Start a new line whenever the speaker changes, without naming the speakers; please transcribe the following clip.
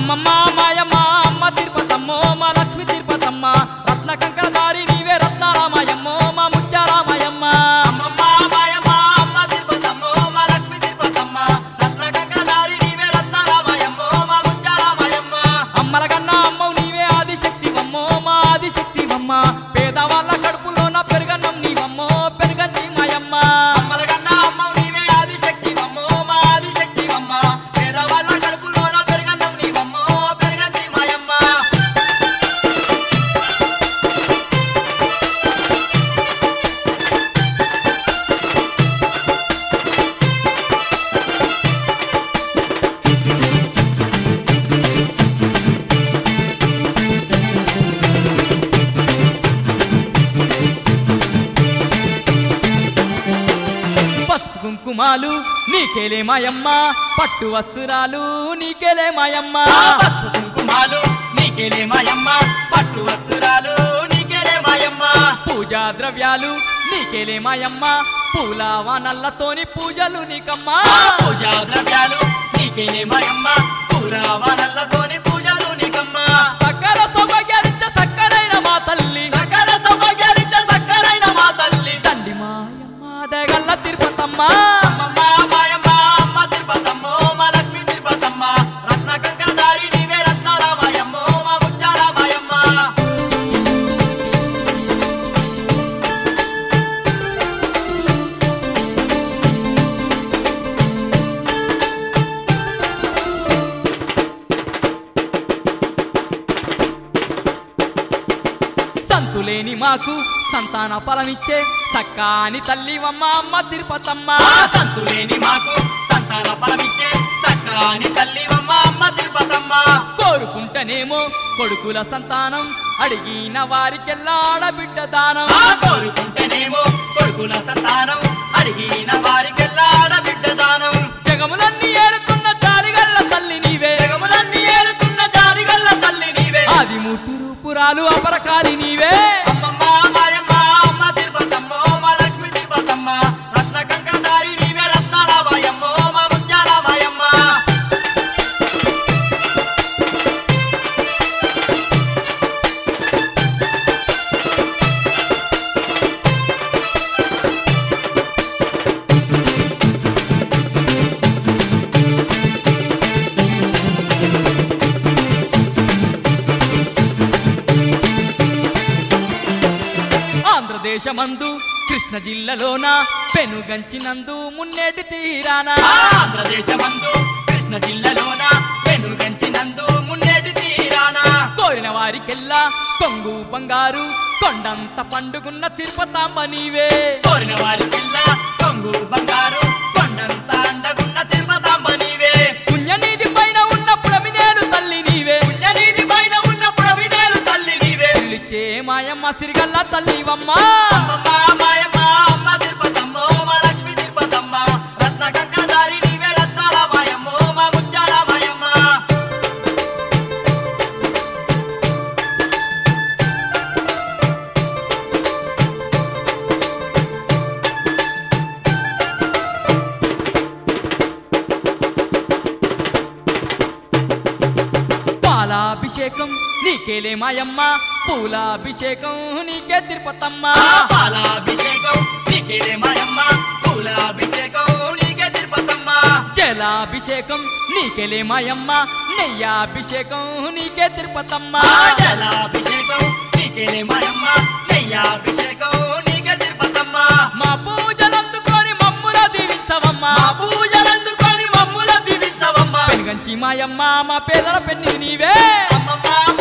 అమ్మమ్మ మాయమ్మ అమ్మ తిరుపతమ్మో మా లక్ష్మి తిరుపతమ్మ రత్న కంకణదారి నీవే రత్నారామాయమ్మో మా ముత్యారామాయమ్మ అమ్మమ్మ మాయమ్మ అమ్మ తిరుపతమ్మో మా లక్ష్మి తిరుపతమ్మ రత్న కంకణదారి నీవే రత్నారామాయమ్మో మా ముత్యారామాయమ్మ అమ్మల కన్నా అమ్మవు నీవే ఆదిశక్తివమ్మో మా ఆదిశక్తివమ్మ పేదవాళ్ళ కడుపులోన పెరుగన్నం నీవమ్మో పెరుగంది మాయమ్మ అమ్మల కన్నా అమ్మవు నీవే ఆదిశక్తివమ్మో మా ఆదిశక్తివమ్మ పేదవాళ్ళ కడుపులోన పెరుగన్నం నీవమ్మో పెరుగంది మాయమ్మ పసుపు కుంకుమాలు నీకేలే మాయమ్మ పట్టు వస్త్రాలు నీకేలే మాయమ్మ పసుపు కుంకుమాలు నీకేలే మాయమ్మ పట్టు వస్త్రాలు నీకేలే మాయమ్మ పూజా ద్రవ్యాలు నీకేలే మాయమ్మ పూల వానల్లతోని పూజలు నీకమ్మా పూజా ద్రవ్యాలు నీకేలే మాయమ్మ పూల వానల్లతోని పూజలు నీకమ్మా సకల సౌభాగ్యాలిచ్చ సక్కరైన మా తల్లి సకల సౌభాగ్యాలిచ్చ సక్కరైన మా తల్లి తండ్రి మాయమ్మ దయగల్ల తిరుపతమ్మ అమ్మమ్మ మాయమ్మ అమ్మ తిరుపతమ్మో మా లక్ష్మి తిరుపతమ్మ రత్న కంకణదారి నీవే రత్నారామాయమ్మో మా ముత్యారామాయమ్మ సంతులేని మాకు సంతాన ఫలమిచ్చే సక్కాని తల్లివమ్మ అమ్మ తిరుపతమ్మ సంతులేని మాకు సంతాన ఫలమిచ్చే సక్కాని తల్లివమ్మ అమ్మ తిరుపతమ్మ కోరుకుంటేనేమో కొడుకుల సంతానం అడిగిన వారికెల్లా ఆడబిడ్డ దానం కోరుకుంటేనేమో కొడుకుల సంతానం అడిగిన వారికెల్లా ఆడబిడ్డ దానం జగములన్నీ ఏడుతున్న జాలిగల్ల తల్లి నీవే జగములన్నీ ఏడుతున్న జాలిగల్ల తల్లి నీవే ఆదిమూర్తి రూపురాలు అపరకాలి నీవే అమ్మమ్మ మాయమ్మ అమ్మ తిరుపతమ్మో మా లక్ష్మి తిరుపతమ్మ రత్న కంకణదారి నీవే రత్నారామాయమ్మో మా ముత్యారామాయమ్మ ఆంధ్రదేశమందు కృష్ణ జిల్లాలోన పెనుగంచినందు మున్నేటి తీరానా ఆంధ్రదేశమందు కృష్ణ జిల్లాలోన పెనుగంచినందు మున్నేటి తీరానా కోరిన వారికెల్లా కొంగు బంగారు కొండంత పండుగున్న తిరుపతాంబ నీవే కోరిన వారికెల్లా కొంగు బంగారు కొండంత అండగున్న తిరుపతాంబ నీవే పుణ్యనీతి పైన ఉన్న ప్రమిదేలు తల్లి నీవే పుణ్యనీతి పైన ఉన్న ప్రమిదేలు తల్లి నీవే పిలిచే మాయమ్మ సిరిగల్ల తల్లివమ్మ అమ్మమ్మ మాయమ్మ అమ్మ తిరుపతమ్మో మా లక్ష్మి తిరుపతమ్మ రత్న కంకణదారి నీవే రత్నాల మాయమ్మో మా ముత్యాల మాయమ్మ పాలాభిషేకం నీకేలే మాయమ్మ పూలాభిషేకం నీకే తిరుపతమ్మ పాలాభిషేకం నీకేలే మాయమ్మ పూలాభిషేకం నీకే తిరుపతమ్మ జలాభిషేకం నీకేలే మాయమ్మ నెయ్యాభిషేకం నీకే తిరుపతమ్మ జలాభిషేకం నీకేలే మాయమ్మ నెయ్యాభిషేకం నీకే తిరుపతమ్మ మా పూజలందుకొని మమ్ముల దీవించవమ్మ మా పూజలందుకొని మమ్ముల దీవించవమ్మ పెనుగంచి మాయమ్మ మా పేదల పెన్ని నీవే అమ్మమ్మ